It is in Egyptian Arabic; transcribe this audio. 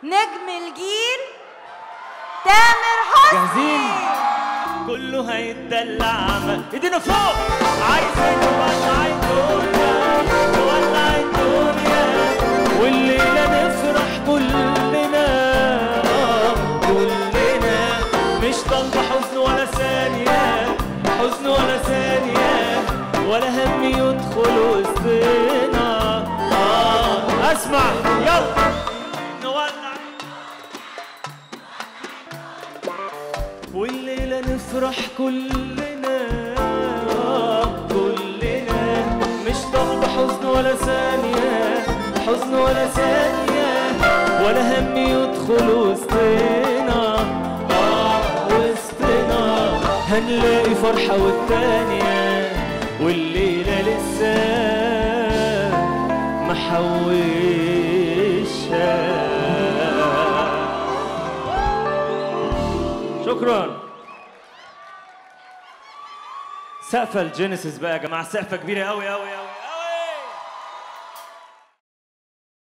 نجم الجيل تامر حسني جاهزين؟ كله هيتدلع ايدينا فوق عايزين نولع الدنيا نولع الدنيا والليلة نفرح كلنا آه، كلنا مش طالبة حزن ولا ثانية حزن ولا ثانية ولا هم يدخل وسطنا آه اسمع يلا نولع والليلة نفرح كلنا آه، كلنا مش طالبة حزن ولا ثانية حزن ولا ثانية ولا هم يدخل وسطنا آه وسطنا هنلاقي فرحة والتانية والليلة لسه محوشة شكرا سقفة الجينيسيس بقى يا جماعة سقفة كبيرة أوي أوي أوي